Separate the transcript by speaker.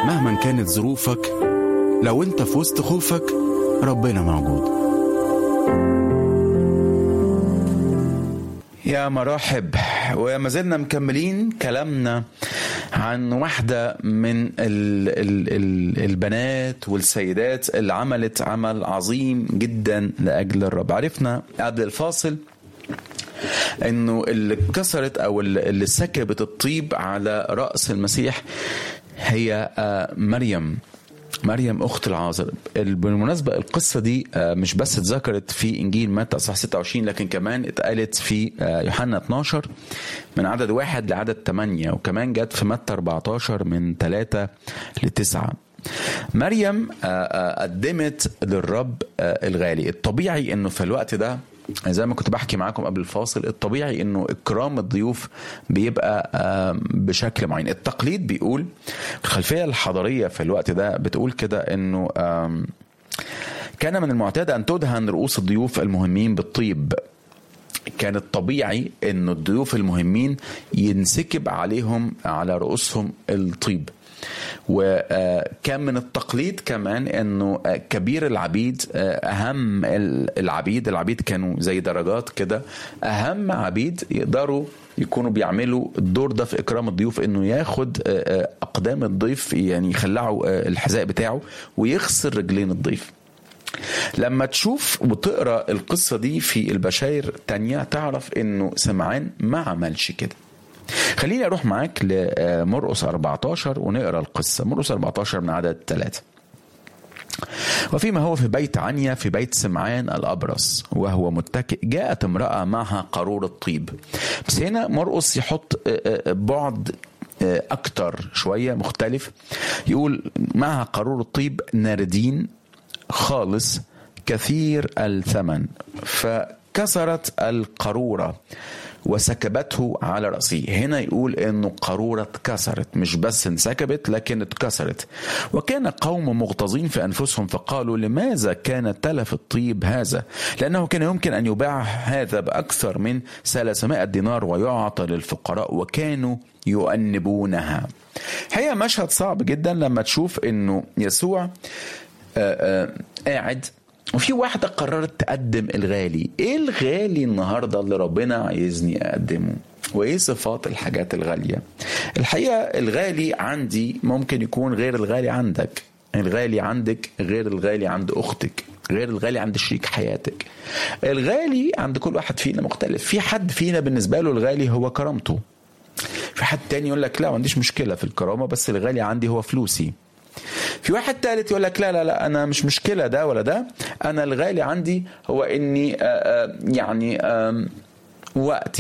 Speaker 1: مهما كانت ظروفك لو انت في وسط خوفك ربنا موجود
Speaker 2: يا مرحب وما زلنا مكملين كلامنا عن واحدة من ال ال ال البنات والسيدات اللي عملت عمل عظيم جدا لأجل الرب عرفنا قبل الفاصل انه اللي كسرت او اللي سكبت الطيب على رأس المسيح هي مريم مريم اخت العازر بالمناسبه القصه دي مش بس اتذكرت في انجيل متى اصحاح 26 لكن كمان اتقالت في يوحنا 12 من عدد واحد لعدد 8 وكمان جت في متى 14 من 3 ل 9 مريم قدمت للرب الغالي الطبيعي انه في الوقت ده زي ما كنت بحكي معاكم قبل الفاصل الطبيعي انه اكرام الضيوف بيبقى بشكل معين التقليد بيقول الخلفيه الحضاريه في الوقت ده بتقول كده انه كان من المعتاد ان تدهن رؤوس الضيوف المهمين بالطيب كان الطبيعي انه الضيوف المهمين ينسكب عليهم على رؤوسهم الطيب وكان من التقليد كمان انه كبير العبيد اهم العبيد العبيد كانوا زي درجات كده اهم عبيد يقدروا يكونوا بيعملوا الدور ده في اكرام الضيوف انه ياخد اقدام الضيف يعني يخلعوا الحذاء بتاعه ويغسل رجلين الضيف لما تشوف وتقرا القصه دي في البشاير تانية تعرف انه سمعان ما عملش كده خليني اروح معاك لمرقس 14 ونقرا القصه مرقس 14 من عدد ثلاثة وفيما هو في بيت عنيا في بيت سمعان الأبرص وهو متكئ جاءت امرأة معها قارورة طيب بس هنا مرقس يحط بعد أكتر شوية مختلف يقول معها قارورة طيب ناردين خالص كثير الثمن فكسرت القارورة وسكبته على رأسه هنا يقول انه قارورة اتكسرت مش بس انسكبت لكن اتكسرت وكان قوم مغتاظين في انفسهم فقالوا لماذا كان تلف الطيب هذا لانه كان يمكن ان يباع هذا باكثر من 300 دينار ويعطى للفقراء وكانوا يؤنبونها هي مشهد صعب جدا لما تشوف انه يسوع آآ آآ قاعد وفي واحدة قررت تقدم الغالي ايه الغالي النهاردة اللي ربنا عايزني اقدمه وايه صفات الحاجات الغالية الحقيقة الغالي عندي ممكن يكون غير الغالي عندك الغالي عندك غير الغالي عند اختك غير الغالي عند شريك حياتك الغالي عند كل واحد فينا مختلف في حد فينا بالنسبة له الغالي هو كرامته في حد تاني يقول لك لا ما عنديش مشكلة في الكرامة بس الغالي عندي هو فلوسي في واحد ثالث يقول لك لا لا لا انا مش مشكله ده ولا ده انا الغالي عندي هو اني يعني وقتي